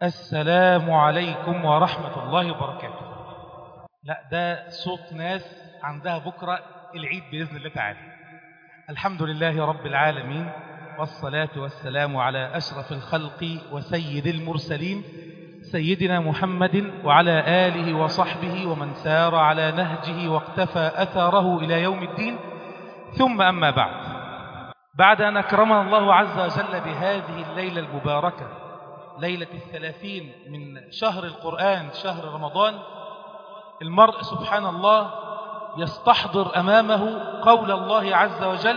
السلام عليكم ورحمة الله وبركاته لا ده صوت ناس عندها بكرة العيد بإذن الله تعالى الحمد لله رب العالمين والصلاة والسلام على أشرف الخلق وسيد المرسلين سيدنا محمد وعلى آله وصحبه ومن سار على نهجه واقتفى أثاره إلى يوم الدين ثم أما بعد بعد أن أكرمنا الله عز وجل بهذه الليلة المباركة ليلة الثلاثين من شهر القرآن شهر رمضان المرء سبحان الله يستحضر أمامه قول الله عز وجل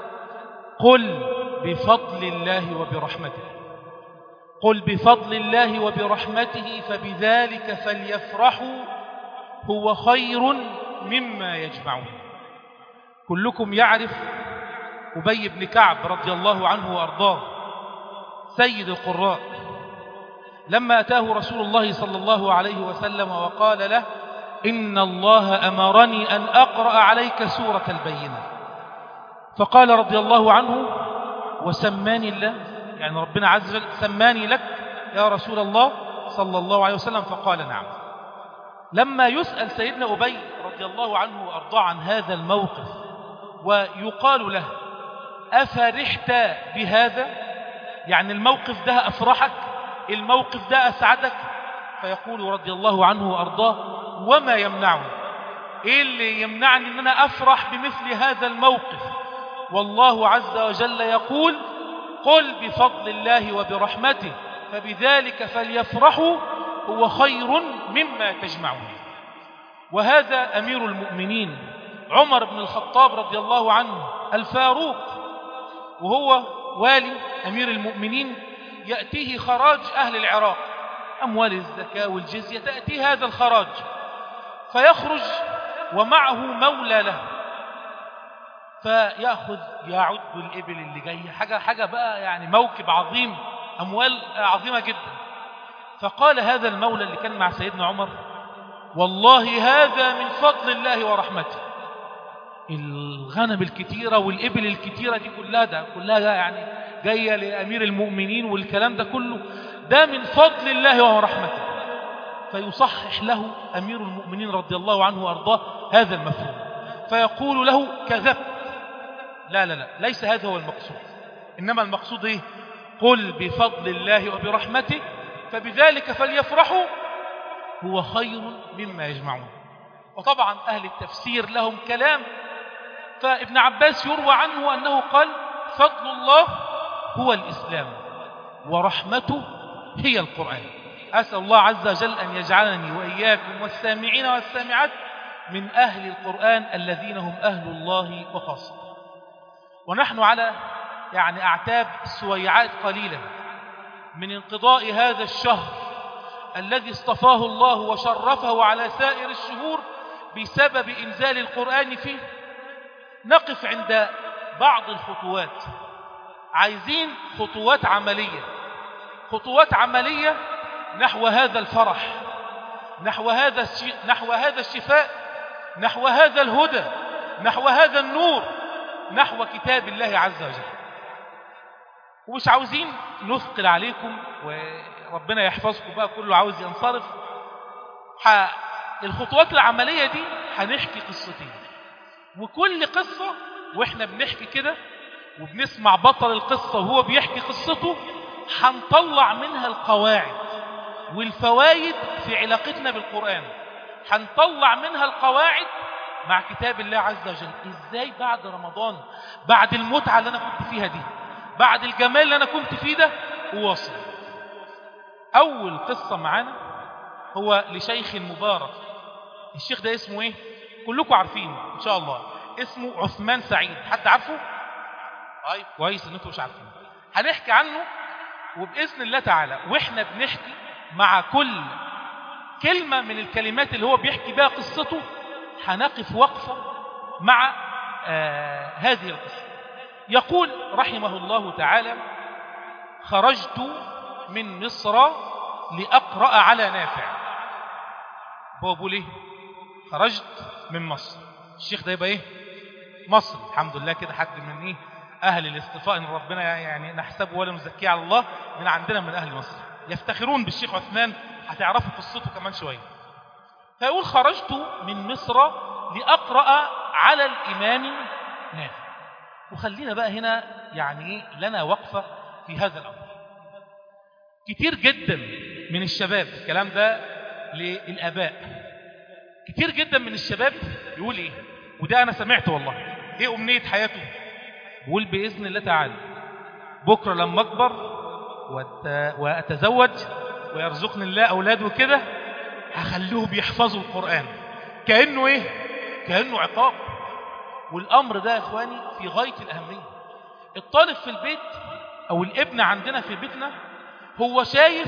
قل بفضل الله وبرحمته قل بفضل الله وبرحمته فبذلك فليفرحوا هو خير مما يجمعون كلكم يعرف أبي بن كعب رضي الله عنه وأرضاه سيد القراء لما أتاه رسول الله صلى الله عليه وسلم وقال له إن الله أمرني أن أقرأ عليك سورة البينة فقال رضي الله عنه وسماني الله يعني ربنا عز وجل سماني لك يا رسول الله صلى الله عليه وسلم فقال نعم لما يسأل سيدنا أبي رضي الله عنه وأرضاه عن هذا الموقف ويقال له أفرحت بهذا يعني الموقف ده أفرحك الموقف ده أسعدك فيقول رضي الله عنه وأرضاه وما يمنعني إيه اللي يمنعني أن أنا أفرح بمثل هذا الموقف والله عز وجل يقول قل بفضل الله وبرحمته فبذلك فليفرحوا هو خير مما تجمعون وهذا أمير المؤمنين عمر بن الخطاب رضي الله عنه الفاروق وهو والي أمير المؤمنين يأتيه خراج أهل العراق أموال الزكاة والجزية تأتي هذا الخراج فيخرج ومعه مولى له فيأخذ يعد الإبل اللي جاية حاجة, حاجة بقى يعني موكب عظيم أموال عظيمة جدا فقال هذا المولى اللي كان مع سيدنا عمر والله هذا من فضل الله ورحمته الغنم الكتيرة والإبل الكتيرة دي كلها ده كلها يعني جاية لأمير المؤمنين والكلام ده كله ده من فضل الله ورحمته فيصحح له أمير المؤمنين رضي الله عنه وأرضاه هذا المفهوم فيقول له كذبت لا لا لا ليس هذا هو المقصود إنما المقصود إيه قل بفضل الله وبرحمته فبذلك فليفرحوا هو خير مما يجمعون وطبعا أهل التفسير لهم كلام فابن عباس يروى عنه أنه قال فضل الله هو الإسلام ورحمته هي القرآن أسأل الله عز وجل أن يجعلني وإياكم والسامعين والسامعات من أهل القرآن الذين هم أهل الله وخاصة ونحن على يعني أعتاب سويعات قليلة من انقضاء هذا الشهر الذي اصطفاه الله وشرفه على سائر الشهور بسبب إنزال القرآن فيه نقف عند بعض الخطوات عايزين خطوات عملية خطوات عملية نحو هذا الفرح نحو هذا نحو هذا الشفاء نحو هذا الهدى نحو هذا النور نحو كتاب الله عز وجل ومش عاوزين نثقل عليكم وربنا يحفظكم بقى كله عاوز ينصرف الخطوات العملية دي هنحكي قصتين وكل قصة واحنا بنحكي كده وبنسمع بطل القصة وهو بيحكي قصته هنطلع منها القواعد والفوائد في علاقتنا بالقرآن هنطلع منها القواعد مع كتاب الله عز وجل ازاي بعد رمضان بعد المتعة اللي انا كنت فيها دي بعد الجمال اللي انا كنت فيه ده اواصل اول قصة معانا هو لشيخ مبارك الشيخ ده اسمه ايه كلكم عارفينه ان شاء الله اسمه عثمان سعيد حد عارفه طيب كويس ان انتم مش عارفين هنحكي عنه وباذن الله تعالى واحنا بنحكي مع كل كلمة من الكلمات اللي هو بيحكي بها قصته هنقف وقفة مع آه هذه القصة يقول رحمه الله تعالى خرجت من مصر لأقرأ على نافع هو بيقول ايه خرجت من مصر الشيخ ده يبقى ايه مصر الحمد لله كده حد من ايه اهل الاصطفاء ان ربنا يعني نحسبه ولا نزكيه على الله من عندنا من اهل مصر يفتخرون بالشيخ عثمان هتعرفوا قصته كمان شوية فيقول خرجت من مصر لأقرأ على الإمام نافع وخلينا بقى هنا يعني إيه لنا وقفة في هذا الأمر كتير جدا من الشباب الكلام ده للآباء كتير جدا من الشباب يقول إيه وده أنا سمعته والله إيه أمنية حياته بقول بإذن الله تعالى بكرة لما أكبر وأتزوج ويرزقني الله أولاد وكده هخليهم يحفظوا القرآن كأنه إيه كأنه عقاب والأمر ده يا إخواني في غاية الأهمية الطالب في البيت أو الابن عندنا في بيتنا هو شايف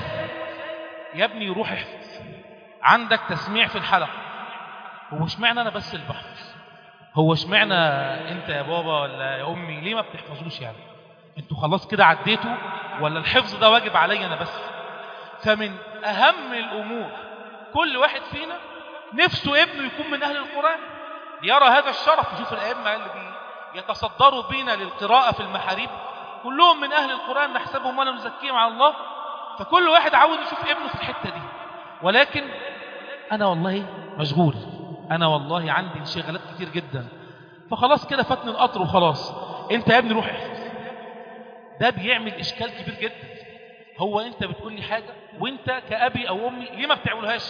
يا ابني روح احفظ عندك تسميع في الحلقة هو اشمعنى أنا بس اللي بحفظ هو اشمعنى انت يا بابا ولا يا امي ليه ما بتحفظوش يعني انتوا خلاص كده عديتوا ولا الحفظ ده واجب عليا انا بس فمن اهم الامور كل واحد فينا نفسه ابنه يكون من اهل القران يرى هذا الشرف يشوف الائمه اللي بي يتصدروا بينا للقراءه في المحاريب كلهم من اهل القران نحسبهم ولا نزكيهم على الله فكل واحد عاوز يشوف ابنه في الحته دي ولكن انا والله مشغول انا والله عندي انشغالات كتير جدا فخلاص كده فاتني القطر وخلاص انت يا ابني روح احفظ ده بيعمل اشكال كبير جدا هو انت بتقول لي حاجه وانت كابي او امي ليه ما بتعملهاش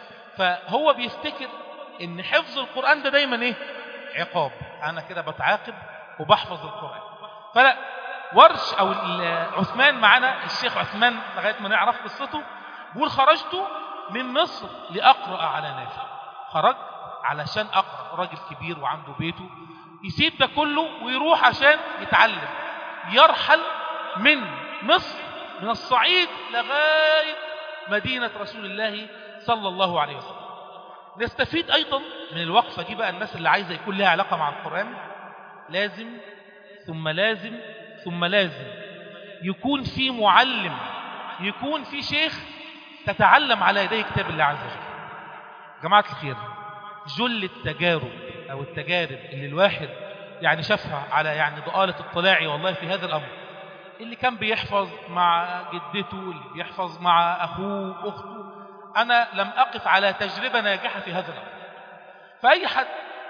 فهو بيفتكر ان حفظ القران ده دايما ايه عقاب انا كده بتعاقب وبحفظ القران فلا ورش او عثمان معانا الشيخ عثمان لغايه ما نعرف قصته بيقول خرجت من مصر لاقرا على نافع خرج علشان اقرا راجل كبير وعنده بيته يسيب ده كله ويروح عشان يتعلم يرحل من مصر من الصعيد لغايه مدينه رسول الله صلى الله عليه وسلم نستفيد ايضا من الوقفه دي بقى الناس اللي عايزه يكون لها علاقه مع القران لازم ثم لازم ثم لازم يكون في معلم يكون في شيخ تتعلم على يديه كتاب الله عز وجل جماعة الخير جل التجارب أو التجارب اللي الواحد يعني شافها على يعني ضآلة اطلاعي والله في هذا الأمر اللي كان بيحفظ مع جدته اللي بيحفظ مع أخوه أخته أنا لم أقف على تجربة ناجحة في هذا الأمر فأي حد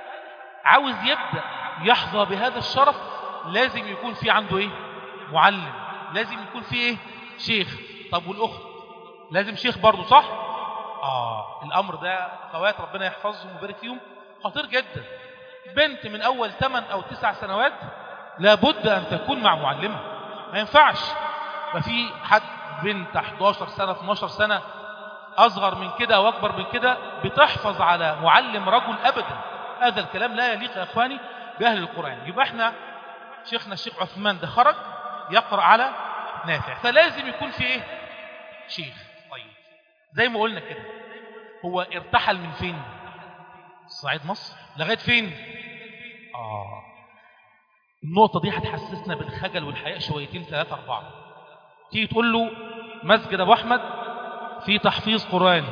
عاوز يبدأ يحظى بهذا الشرف لازم يكون في عنده إيه معلم لازم يكون في إيه شيخ طب والأخت لازم شيخ برضه صح آه الأمر ده أخوات ربنا يحفظهم ويبارك فيهم خطير جدا بنت من أول 8 أو 9 سنوات لابد أن تكون مع معلمة ما ينفعش ما في حد بنت 11 سنة 12 سنة أصغر من كده أو أكبر من كده بتحفظ على معلم رجل أبدا هذا الكلام لا يليق يا أخواني بأهل القرآن يبقى احنا شيخنا الشيخ عثمان ده خرج يقرأ على نافع فلازم يكون في ايه شيخ طيب زي ما قلنا كده هو ارتحل من فين صعيد مصر لغاية فين آه النقطة دي هتحسسنا بالخجل والحياء شويتين ثلاثة أربعة تيجي تقول له مسجد أبو أحمد في تحفيظ قرآن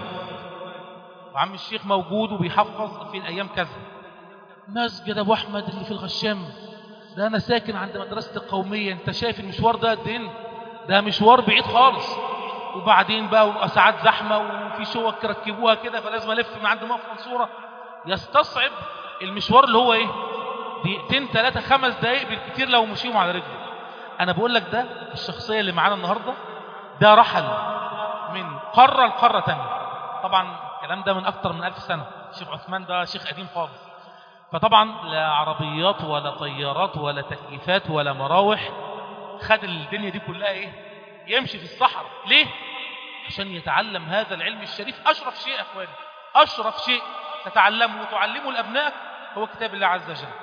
وعم الشيخ موجود وبيحفظ في الأيام كذا مسجد أبو أحمد اللي في الغشام ده أنا ساكن عند مدرسة القومية أنت شايف المشوار ده قد إيه ده مشوار بعيد خالص وبعدين بقى ساعات زحمة وفي شوك ركبوها كده فلازم ألف من عند موقف منصورة يستصعب المشوار اللي هو إيه دقيقتين ثلاثة خمس دقايق بالكثير لو مشيهم على رجله أنا بقول لك ده الشخصية اللي معانا النهاردة ده رحل من قارة لقارة تانية طبعا الكلام ده من أكتر من ألف سنة الشيخ عثمان ده شيخ قديم خالص فطبعا لا عربيات ولا طيارات ولا تكييفات ولا مراوح خد الدنيا دي كلها ايه يمشي في الصحراء ليه عشان يتعلم هذا العلم الشريف أشرف شيء يا أخواني أشرف شيء تتعلمه وتعلمه لأبنائك هو كتاب الله عز وجل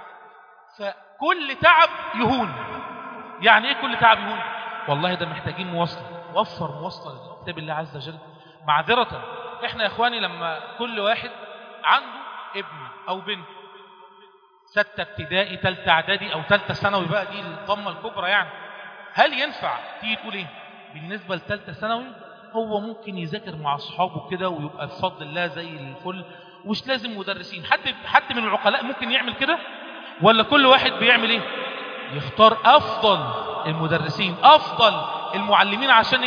فكل تعب يهون يعني ايه كل تعب يهون والله ده محتاجين مواصلة وفر مواصلة لكتاب الله عز وجل معذرة احنا يا اخواني لما كل واحد عنده ابن او بنت ستة ابتدائي تالتة اعدادي او تالتة ثانوي بقى دي القمة الكبرى يعني هل ينفع تيجي تقول ايه بالنسبة لتالتة ثانوي هو ممكن يذاكر مع اصحابه كده ويبقى بفضل الله زي الفل ومش لازم مدرسين حد حد من العقلاء ممكن يعمل كده ولا كل واحد بيعمل ايه يختار افضل المدرسين افضل المعلمين عشان ايه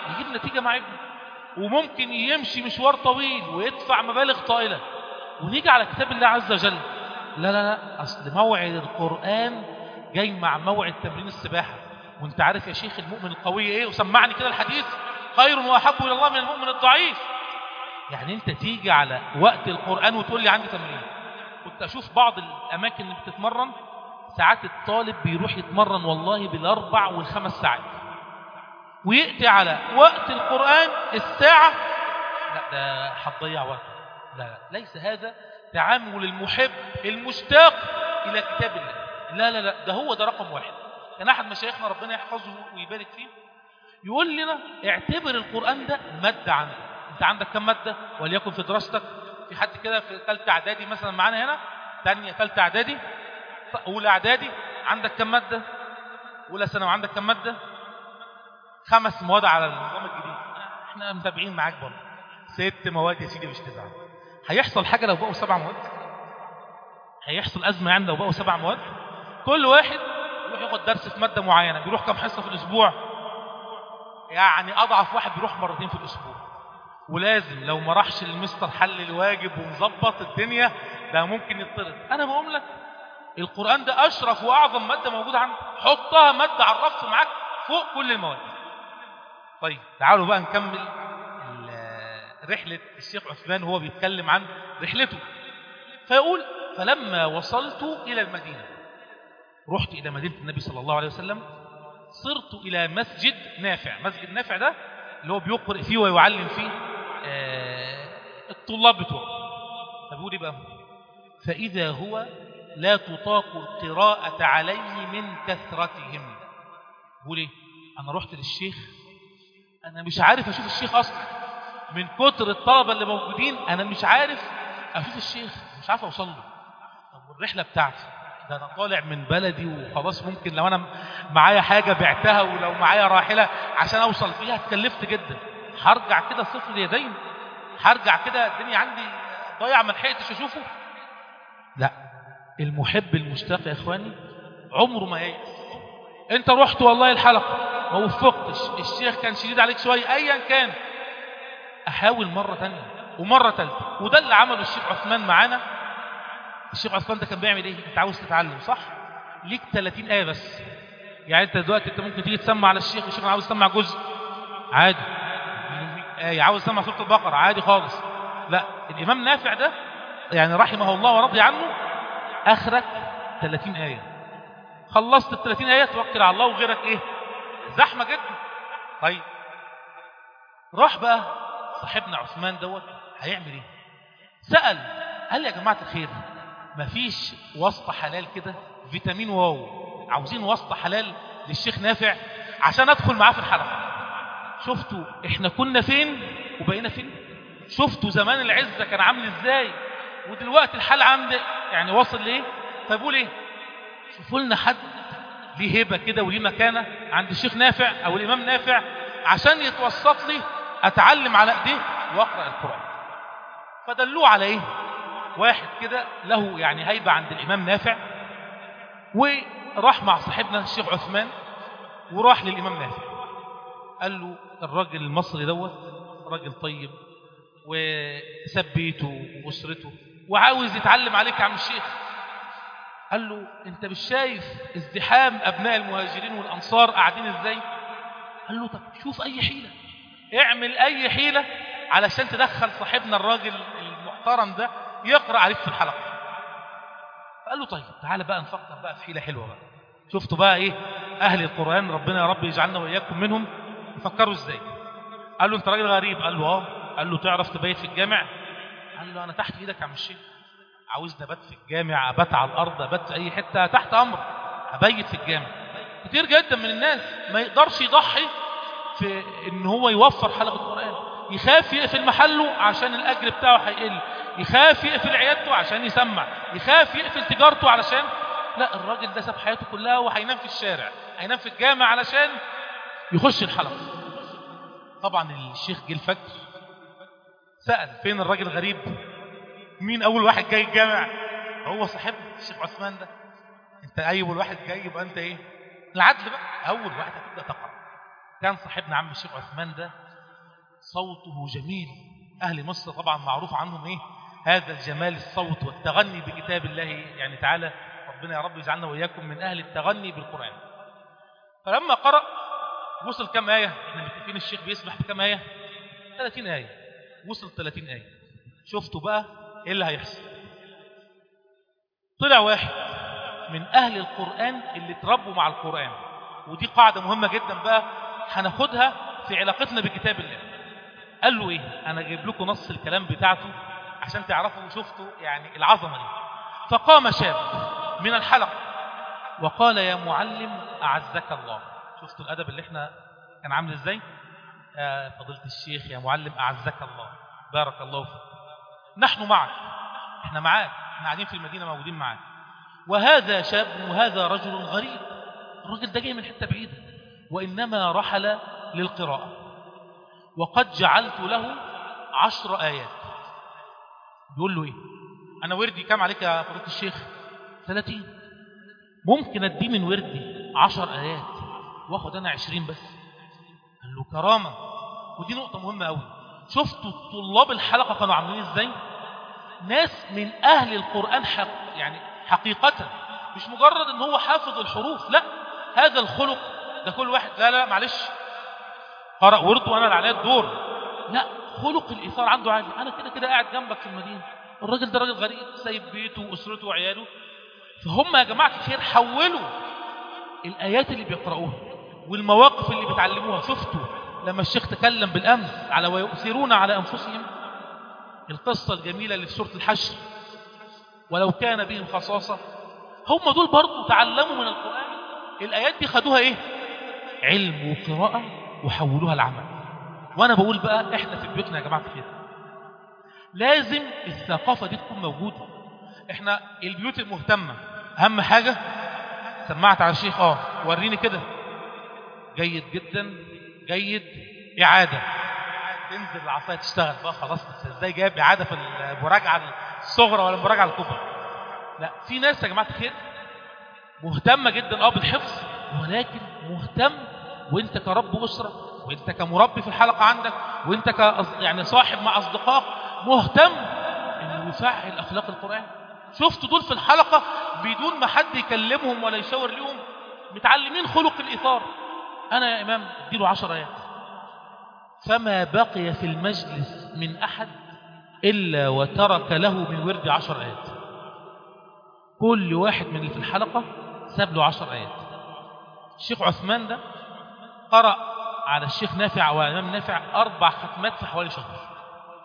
يجيب نتيجة مع ابنه وممكن يمشي مشوار طويل ويدفع مبالغ طائلة ونيجي على كتاب الله عز وجل لا لا لا أصل موعد القرآن جاي مع موعد تمرين السباحة وانت عارف يا شيخ المؤمن القوي ايه وسمعني كده الحديث خير واحب الى الله من المؤمن الضعيف يعني انت تيجي على وقت القرآن وتقول لي عندي تمرين كنت اشوف بعض الاماكن اللي بتتمرن ساعات الطالب بيروح يتمرن والله بالاربع والخمس ساعات ويأتي على وقت القرآن الساعة لا ده هتضيع وقت لا, لا ليس هذا تعامل المحب المشتاق إلى كتاب الله لا لا لا ده هو ده رقم واحد كان أحد مشايخنا ربنا يحفظه ويبارك فيه يقول لنا اعتبر القرآن ده مادة عندك انت عندك كم مادة وليكن في دراستك في حد كده في ثالثه اعدادي مثلا معانا هنا ثانيه ثالثه اعدادي اولى اعدادي عندك كم ماده اولى ثانوي عندك كم ماده خمس مواد على النظام الجديد احنا متابعين معاك برضه ست مواد يا سيدي مش تزعل هيحصل حاجه لو بقوا سبع مواد هيحصل ازمه يعني لو بقوا سبع مواد كل واحد يروح ياخد درس في ماده معينه بيروح كم حصه في الاسبوع يعني اضعف واحد بيروح مرتين في الاسبوع ولازم لو ما راحش المستر حل الواجب ومظبط الدنيا ده ممكن يطرد انا بقول لك القرآن ده أشرف وأعظم مادة موجودة عندك حطها مادة على الرف معاك فوق كل المواد طيب تعالوا بقى نكمل رحلة الشيخ عثمان وهو بيتكلم عن رحلته فيقول فلما وصلت إلى المدينة رحت إلى مدينة النبي صلى الله عليه وسلم صرت إلى مسجد نافع مسجد نافع ده اللي هو بيقرئ فيه ويعلم فيه الطلاب بتوعه فبيقول بقى فإذا هو لا تطاق القراءة عليه من كثرتهم بيقول ايه أنا رحت للشيخ أنا مش عارف أشوف الشيخ أصلا من كتر الطلبة اللي موجودين أنا مش عارف أشوف الشيخ مش عارف أوصل له طب الرحلة بتاعتي ده أنا طالع من بلدي وخلاص ممكن لو أنا معايا حاجة بعتها ولو معايا راحلة عشان أوصل فيها اتكلفت جدا هرجع كده صفر اليدين هرجع كده الدنيا عندي ضايع ما لحقتش أشوفه لا المحب المشتاق يا إخواني عمره ما ييأس أنت رحت والله الحلقة ما وفقتش الشيخ كان شديد عليك شوية أيا كان أحاول مرة تانية ومرة ثالثة وده اللي عمله الشيخ عثمان معانا الشيخ عثمان ده كان بيعمل ايه انت عاوز تتعلم صح ليك 30 آية بس يعني انت دلوقتي انت ممكن تيجي تسمع على الشيخ الشيخ عاوز تسمع جزء عادي آية عاوز تسمع سورة البقرة عادي خالص لا الإمام نافع ده يعني رحمه الله ورضي عنه آخرك 30 آية خلصت ال 30 آية توكل على الله وغيرك ايه زحمة جدا طيب راح بقى صاحبنا عثمان دوت هيعمل ايه سأل قال يا جماعة الخير مفيش واسطة حلال كده فيتامين واو عاوزين واسطة حلال للشيخ نافع عشان ادخل معاه في الحلقة شفتوا احنا كنا فين وبقينا فين شفتوا زمان العزة كان عامل ازاي ودلوقتي الحال عامل يعني واصل ليه فبقول ايه شوفوا لنا حد ليه هبة كده وليه مكانة عند الشيخ نافع او الامام نافع عشان يتوسط لي اتعلم على ايديه واقرأ القرآن فدلوه على ايه واحد كده له يعني هيبة عند الإمام نافع وراح مع صاحبنا الشيخ عثمان وراح للإمام نافع قال له الراجل المصري دوت راجل طيب وساب بيته وأسرته وعاوز يتعلم عليك يا عم الشيخ قال له انت مش شايف ازدحام أبناء المهاجرين والأنصار قاعدين ازاي قال له طب شوف أي حيلة اعمل أي حيلة علشان تدخل صاحبنا الراجل المحترم ده يقرأ عليك في الحلقة فقال له طيب تعالى بقى نفكر بقى في حيلة حلوة بقى شفتوا بقى ايه أهل القرآن ربنا يا رب يجعلنا وإياكم منهم يفكروا ازاي قال له انت راجل غريب قال له اه قال له تعرف تبيت في الجامع قال له انا تحت ايدك يا عم الشيخ عاوز ابات في الجامع ابات على الارض ابات في اي حته تحت امر ابيت في الجامع كتير جدا من الناس ما يقدرش يضحي في ان هو يوفر حلقه قران يخاف يقفل محله عشان الاجر بتاعه هيقل يخاف يقفل عيادته عشان يسمع يخاف يقفل تجارته علشان لا الراجل ده ساب حياته كلها وهينام في الشارع هينام في الجامع علشان يخش الحلقة طبعا الشيخ جه الفجر سأل فين الراجل غريب مين أول واحد جاي الجامع هو صاحب الشيخ عثمان ده انت أول واحد جاي يبقى انت ايه العدل بقى أول واحد هتبدأ تقرأ كان صاحبنا عم الشيخ عثمان ده صوته جميل أهل مصر طبعا معروف عنهم إيه هذا الجمال الصوت والتغني بكتاب الله يعني تعالى ربنا يا رب يجعلنا وإياكم من أهل التغني بالقرآن فلما قرأ وصل كم آية احنا متفقين الشيخ بيسبح بكم آية 30 آية وصل 30 آية شفتوا بقى إيه اللي هيحصل طلع واحد من أهل القرآن اللي تربوا مع القرآن ودي قاعدة مهمة جدا بقى هناخدها في علاقتنا بكتاب الله قال له إيه أنا جايب لكم نص الكلام بتاعته عشان تعرفوا وشفتوا يعني العظمة دي فقام شاب من الحلقة وقال يا معلم أعزك الله شفتوا الأدب اللي احنا كان عامل ازاي آه فضيلة الشيخ يا معلم أعزك الله بارك الله فيك نحن معك احنا معاك احنا قاعدين في المدينة موجودين معاك وهذا شاب وهذا رجل غريب الراجل ده جاي من حتة بعيدة وإنما رحل للقراءة وقد جعلت له عشر آيات بيقول له إيه أنا وردي كام عليك يا فضيلة الشيخ ثلاثين ممكن أدي من وردي عشر آيات واخد أنا عشرين بس قال له كرامة ودي نقطة مهمة قوي شفتوا طلاب الحلقة كانوا عاملين ازاي ناس من أهل القرآن حق يعني حقيقة مش مجرد ان هو حافظ الحروف لا هذا الخلق ده كل واحد لا لا معلش قرأ ورد وانا اللي عليا الدور لا خلق الإيثار عنده عالي أنا كده كده قاعد جنبك في المدينة الراجل ده راجل غريب سايب بيته وأسرته وعياله فهم يا جماعة الخير حولوا الآيات اللي بيقرأوها والمواقف اللي بيتعلموها شفتوا لما الشيخ تكلم بالأمس على ويؤثرون على أنفسهم القصة الجميلة اللي في سورة الحشر ولو كان بهم خصاصة هم دول برضو تعلموا من القرآن الآيات دي خدوها إيه علم وقراءة وحولوها العمل وأنا بقول بقى إحنا في بيوتنا يا جماعة الخير لازم الثقافة دي تكون موجودة إحنا البيوت المهتمة أهم حاجة سمعت على الشيخ آه وريني كده جيد جدا جيد إعادة تنزل العصاية تشتغل بقى خلاص انت ازاي جايب إعادة في المراجعة الصغرى ولا المراجعة الكبرى لا في ناس يا جماعة الخير مهتمة جدا اه بالحفظ ولكن مهتم وانت كرب أسرة وانت كمربي في الحلقة عندك وانت ك يعني صاحب مع أصدقائك مهتم انه يفعل أخلاق القرآن شفتوا دول في الحلقة بدون ما حد يكلمهم ولا يشاور لهم متعلمين خلق الإثار أنا يا إمام اديله عشر آيات فما بقي في المجلس من أحد إلا وترك له من ورد عشر آيات كل واحد من اللي في الحلقة ساب له عشر آيات الشيخ عثمان ده قرأ على الشيخ نافع وإمام نافع أربع ختمات في حوالي شهر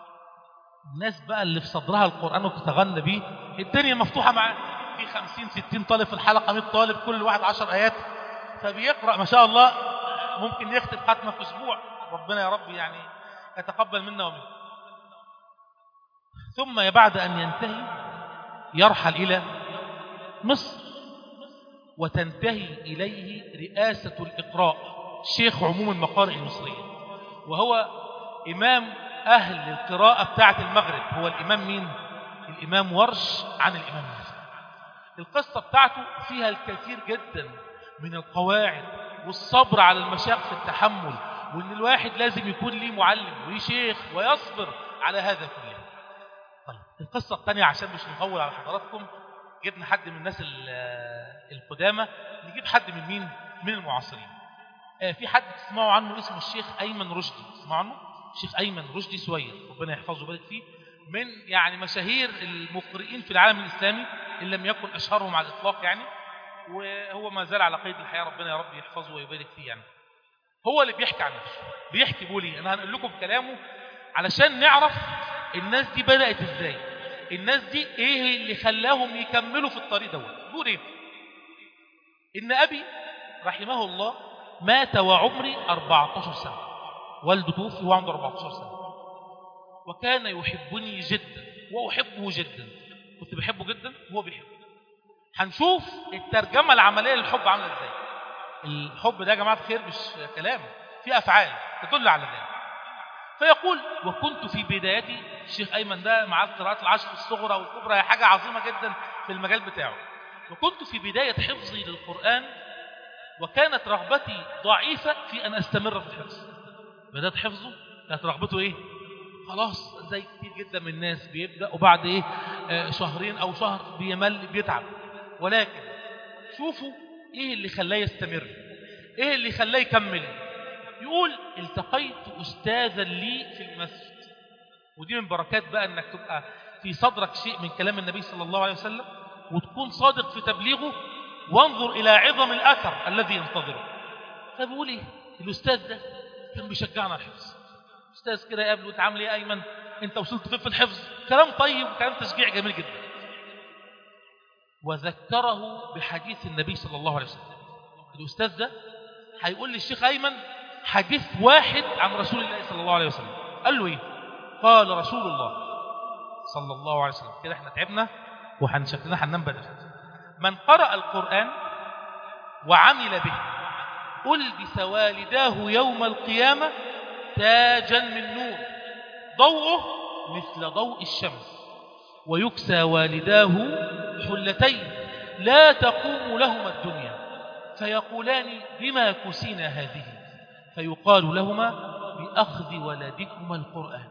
الناس بقى اللي في صدرها القرآن وتتغنى بيه الدنيا مفتوحة معاه في خمسين ستين طالب في الحلقة 100 طالب كل واحد عشر آيات فبيقرأ ما شاء الله ممكن يختم ختمة في أسبوع ربنا يا رب يعني يتقبل منا ومنه ثم بعد أن ينتهي يرحل إلى مصر وتنتهي إليه رئاسة الإقراء شيخ عموم المقارئ المصرية وهو إمام أهل القراءة بتاعة المغرب هو الإمام مين؟ الإمام ورش عن الإمام نافع القصة بتاعته فيها الكثير جدا من القواعد والصبر على المشاق في التحمل وان الواحد لازم يكون ليه معلم وليه شيخ ويصبر على هذا كله طيب القصة الثانية عشان مش نطول على حضراتكم جبنا حد من الناس القدامى نجيب حد من مين من المعاصرين آه في حد تسمعوا عنه اسمه الشيخ أيمن رشدي تسمعوا عنه الشيخ أيمن رشدي سوير ربنا يحفظه ويبارك فيه من يعني مشاهير المقرئين في العالم الإسلامي إن لم يكن أشهرهم على الإطلاق يعني وهو ما زال على قيد الحياة ربنا يا رب يحفظه ويبارك فيه يعني هو اللي بيحكي عن نفسه بيحكي بولي أنا هنقول لكم كلامه علشان نعرف الناس دي بدأت إزاي الناس دي إيه اللي خلاهم يكملوا في الطريق دوت بيقول إيه إن أبي رحمه الله مات وعمري 14 سنة والده توفي وهو عنده 14 سنة وكان يحبني جدا وأحبه جدا كنت بحبه جدا وهو بيحبه هنشوف الترجمة العملية للحب عاملة ازاي الحب ده يا جماعة الخير مش كلام في أفعال تدل على ذلك فيقول وكنت في بدايتي الشيخ أيمن ده مع القراءات العشر الصغرى والكبرى هي حاجة عظيمة جدا في المجال بتاعه وكنت في بداية حفظي للقرآن وكانت رغبتي ضعيفة في أن أستمر في الحفظ بدأت حفظه كانت رغبته إيه خلاص زي كتير جدا من الناس بيبدأ وبعد إيه آه شهرين أو شهر بيمل بيتعب ولكن شوفوا إيه اللي خلاه يستمر إيه اللي خلاه يكمل يقول التقيت أستاذا لي في المسجد ودي من بركات بقى أنك تبقى في صدرك شيء من كلام النبي صلى الله عليه وسلم وتكون صادق في تبليغه وانظر إلى عظم الأثر الذي ينتظره فبيقول إيه الأستاذ ده كان بيشجعنا على الحفظ أستاذ كده يقابله وتعامل إيه أيمن أنت وصلت فين في الحفظ كلام طيب وكلام تشجيع جميل جدا وذكره بحديث النبي صلى الله عليه وسلم الأستاذ ده هيقول للشيخ أيمن حديث واحد عن رسول الله صلى الله عليه وسلم قال له إيه قال رسول الله صلى الله عليه وسلم كده احنا تعبنا وحنشكلنا هننام بدل من قرأ القرآن وعمل به ألبس والداه يوم القيامة تاجا من نور ضوءه مثل ضوء الشمس ويكسى والداه حلتين لا تقوم لهما الدنيا فيقولان بما كسينا هذه فيقال لهما بأخذ ولدكما القرآن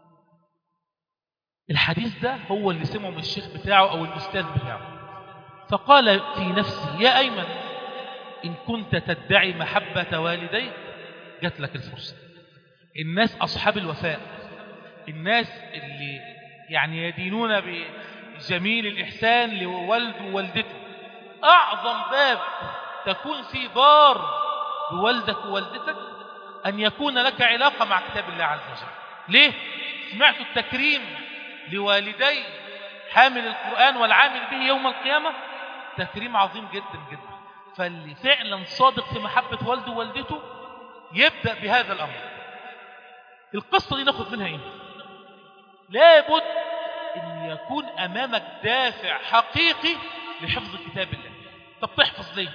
الحديث ده هو اللي سمعه من الشيخ بتاعه أو الأستاذ بتاعه فقال في نفسي يا أيمن إن كنت تدعي محبة والديك جات لك الفرصة الناس أصحاب الوفاء الناس اللي يعني يدينون بجميل الإحسان لوالده ووالدته أعظم باب تكون في بار بوالدك ووالدتك أن يكون لك علاقة مع كتاب الله عز وجل ليه؟ سمعت التكريم لوالدي حامل القرآن والعامل به يوم القيامة تكريم عظيم جدا جدا فاللي فعلا صادق في محبة والده ووالدته يبدأ بهذا الأمر القصة دي ناخد منها ايه لابد ان يكون امامك دافع حقيقي لحفظ كتاب الله طب تحفظ ليه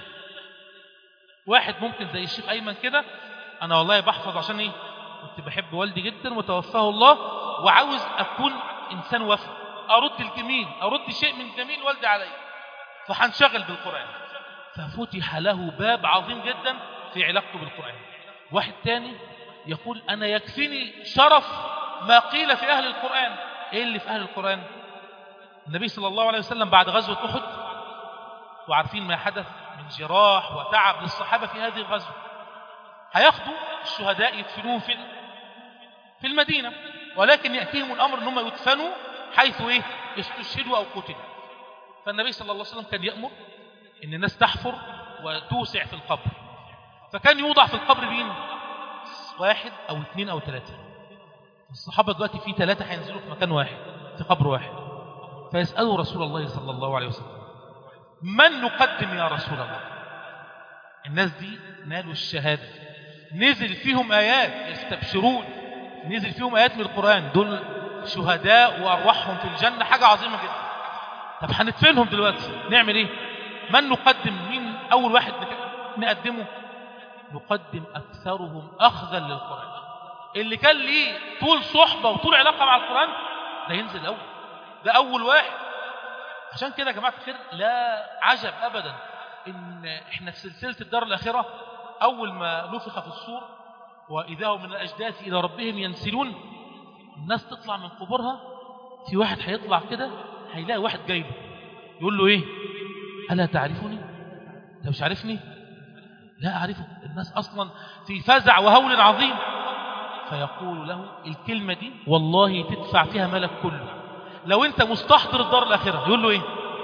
واحد ممكن زي الشيخ ايمن كده انا والله بحفظ عشان ايه كنت بحب والدي جدا وتوفاه الله وعاوز اكون انسان وفي ارد الجميل ارد شيء من جميل والدي علي فهنشغل بالقران ففتح له باب عظيم جدا في علاقته بالقران واحد تاني يقول انا يكفيني شرف ما قيل في اهل القران ايه اللي في اهل القران النبي صلى الله عليه وسلم بعد غزوه احد وعارفين ما حدث من جراح وتعب للصحابه في هذه الغزوه هياخدوا الشهداء يدفنوهم في في المدينه ولكن ياتيهم الامر ان هم يدفنوا حيث ايه استشهدوا او قتلوا فالنبي صلى الله عليه وسلم كان يامر ان الناس تحفر وتوسع في القبر فكان يوضع في القبر مين واحد او اثنين او ثلاثه الصحابه دلوقتي في ثلاثه هينزلوا في مكان واحد في قبر واحد فيسالوا رسول الله صلى الله عليه وسلم من نقدم يا رسول الله الناس دي نالوا الشهاده نزل فيهم ايات يستبشرون نزل فيهم ايات من القران دول شهداء وارواحهم في الجنه حاجه عظيمه جدا طب هندفنهم دلوقتي نعمل ايه من نقدم مين اول واحد نقدمه نقدم اكثرهم اخذا للقران اللي كان ليه طول صحبه وطول علاقه مع القران ده ينزل الاول ده اول واحد عشان كده يا جماعه الخير لا عجب ابدا ان احنا في سلسله الدار الاخره اول ما نفخ في الصور واذا هم من الاجداث الى ربهم ينسلون الناس تطلع من قبورها في واحد هيطلع كده هيلاقي واحد جايبه يقول له ايه الا تعرفني انت مش عارفني لا اعرفه الناس اصلا في فزع وهول عظيم فيقول له الكلمه دي والله تدفع فيها مالك كله لو انت مستحضر الدار الاخره يقول له ايه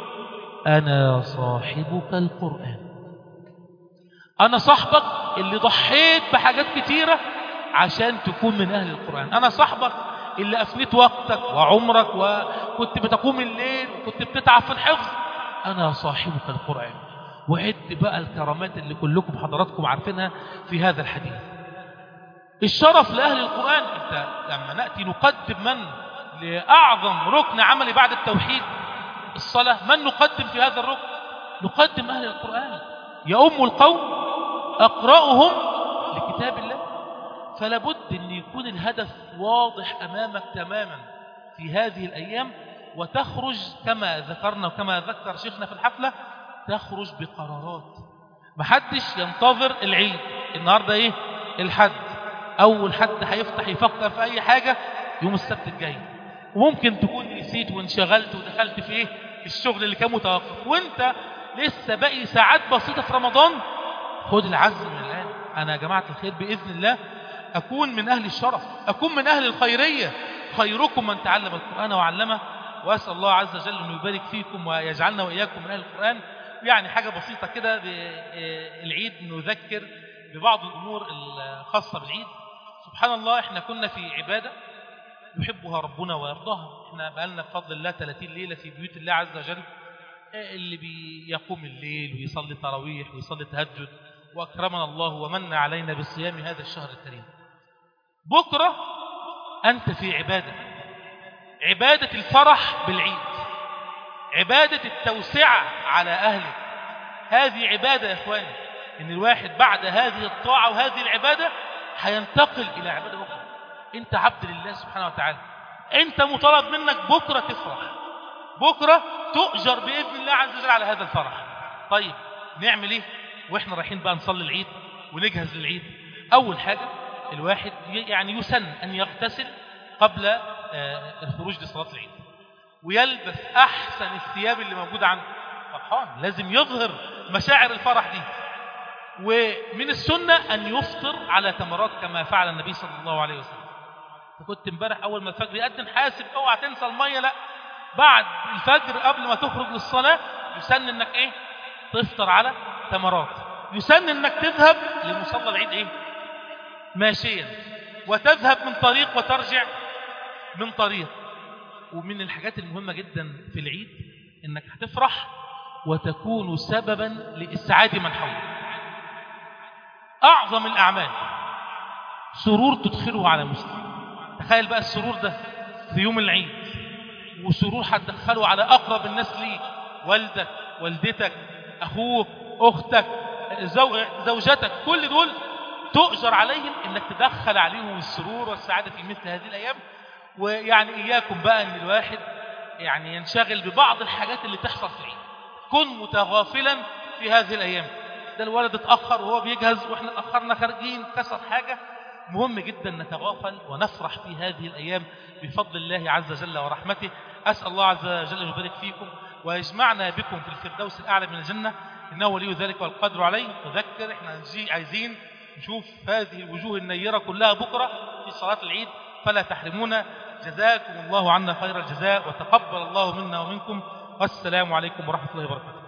انا صاحبك القران انا صاحبك اللي ضحيت بحاجات كتيره عشان تكون من اهل القران انا صاحبك اللي افنيت وقتك وعمرك وكنت بتقوم الليل وكنت بتتعب في الحفظ انا صاحبك القران وعد بقى الكرامات اللي كلكم حضراتكم عارفينها في هذا الحديث الشرف لاهل القران انت لما ناتي نقدم من لأعظم ركن عملي بعد التوحيد الصلاة من نقدم في هذا الركن نقدم أهل القرآن يؤم القوم أقرأهم لكتاب الله فلا بد أن يكون الهدف واضح أمامك تماما في هذه الأيام وتخرج كما ذكرنا وكما ذكر شيخنا في الحفلة تخرج بقرارات محدش ينتظر العيد النهاردة ايه الحد اول حد هيفتح يفكر في اي حاجة يوم السبت الجاي وممكن تكون نسيت وانشغلت ودخلت في ايه في الشغل اللي كان متوقف وانت لسه باقي ساعات بسيطة في رمضان خد العزم من الآن أنا يا جماعة الخير بإذن الله أكون من أهل الشرف أكون من أهل الخيرية خيركم من تعلم القرآن وعلمه وأسأل الله عز وجل أن يبارك فيكم ويجعلنا وإياكم من أهل القرآن يعني حاجة بسيطة كده بالعيد نذكر ببعض الأمور الخاصة بالعيد سبحان الله احنا كنا في عبادة يحبها ربنا ويرضاها احنا بقالنا بفضل الله 30 ليلة في بيوت الله عز وجل اللي بيقوم الليل ويصلي تراويح ويصلي تهجد وأكرمنا الله ومن علينا بصيام هذا الشهر الكريم بكرة أنت في عبادة عبادة الفرح بالعيد عبادة التوسعة على أهلك هذه عبادة يا إخواني إن الواحد بعد هذه الطاعة وهذه العبادة هينتقل إلى عبادة أخرى أنت عبد لله سبحانه وتعالى أنت مطالب منك بكرة تفرح بكرة تؤجر بإذن الله عز وجل على هذا الفرح طيب نعمل إيه وإحنا رايحين بقى نصلي العيد ونجهز للعيد أول حاجة الواحد يعني يسن أن يغتسل قبل الخروج لصلاة العيد ويلبس أحسن الثياب اللي موجودة عنده فرحان لازم يظهر مشاعر الفرح دي ومن السنة أن يفطر على تمرات كما فعل النبي صلى الله عليه وسلم فكنت امبارح أول ما الفجر يقدم حاسب اوعى تنسى المية لا بعد الفجر قبل ما تخرج للصلاة يسن انك ايه تفطر على تمرات يسن انك تذهب لمصلى العيد ايه ماشيا وتذهب من طريق وترجع من طريق ومن الحاجات المهمة جدا في العيد انك هتفرح وتكون سببا لإسعاد من حولك أعظم الأعمال سرور تدخله على مسلم تخيل بقى السرور ده في يوم العيد وسرور هتدخله على أقرب الناس ليك والدك والدتك أخوك أختك زوجتك كل دول تؤجر عليهم انك تدخل عليهم السرور والسعادة في مثل هذه الأيام ويعني إياكم بقى أن الواحد يعني ينشغل ببعض الحاجات اللي تحصل في العيد كن متغافلا في هذه الأيام ده الولد اتأخر وهو بيجهز وإحنا اتأخرنا خارجين كسر حاجة مهم جدا نتغافل ونفرح في هذه الأيام بفضل الله عز وجل ورحمته أسأل الله عز وجل أن يبارك فيكم ويجمعنا بكم في الفردوس الأعلى من الجنة إنه ولي ذلك والقدر عليه نذكر إحنا عايزين نشوف هذه الوجوه النيرة كلها بكرة في صلاة العيد فلا تحرمونا جزاكم الله عنا خير الجزاء وتقبل الله منا ومنكم والسلام عليكم ورحمة الله وبركاته